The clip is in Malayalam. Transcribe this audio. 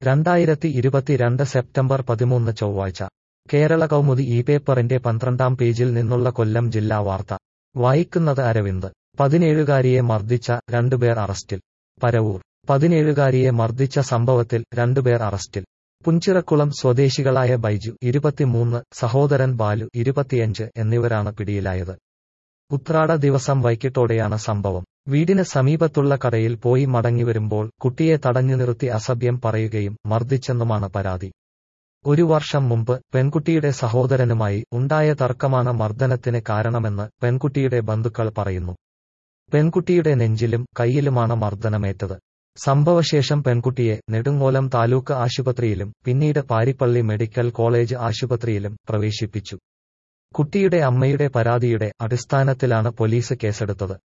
രണ്ടായിരത്തി ഇരുപത്തിരണ്ട് സെപ്റ്റംബർ പതിമൂന്ന് ചൊവ്വാഴ്ച കേരള കൗമുദി ഈ പേപ്പറിന്റെ പന്ത്രണ്ടാം പേജിൽ നിന്നുള്ള കൊല്ലം ജില്ലാ വാർത്ത വായിക്കുന്നത് അരവിന്ദ് പതിനേഴുകാരിയെ മർദ്ദിച്ച രണ്ടുപേർ അറസ്റ്റിൽ പരവൂർ പതിനേഴുകാരിയെ മർദ്ദിച്ച സംഭവത്തിൽ രണ്ടുപേർ അറസ്റ്റിൽ പുഞ്ചിറക്കുളം സ്വദേശികളായ ബൈജു ഇരുപത്തിമൂന്ന് സഹോദരൻ ബാലു ഇരുപത്തിയഞ്ച് എന്നിവരാണ് പിടിയിലായത് ഉത്രാട ദിവസം വൈകിട്ടോടെയാണ് സംഭവം വീടിന് സമീപത്തുള്ള കടയിൽ പോയി മടങ്ങിവരുമ്പോൾ കുട്ടിയെ തടഞ്ഞു നിർത്തി അസഭ്യം പറയുകയും മർദ്ദിച്ചെന്നുമാണ് പരാതി ഒരു വർഷം മുമ്പ് പെൺകുട്ടിയുടെ സഹോദരനുമായി ഉണ്ടായ തർക്കമാണ് മർദ്ദനത്തിന് കാരണമെന്ന് പെൺകുട്ടിയുടെ ബന്ധുക്കൾ പറയുന്നു പെൺകുട്ടിയുടെ നെഞ്ചിലും കൈയിലുമാണ് മർദ്ദനമേറ്റത് സംഭവശേഷം പെൺകുട്ടിയെ നെടുങ്ങോലം താലൂക്ക് ആശുപത്രിയിലും പിന്നീട് പാരിപ്പള്ളി മെഡിക്കൽ കോളേജ് ആശുപത്രിയിലും പ്രവേശിപ്പിച്ചു കുട്ടിയുടെ അമ്മയുടെ പരാതിയുടെ അടിസ്ഥാനത്തിലാണ് പോലീസ് കേസെടുത്തത്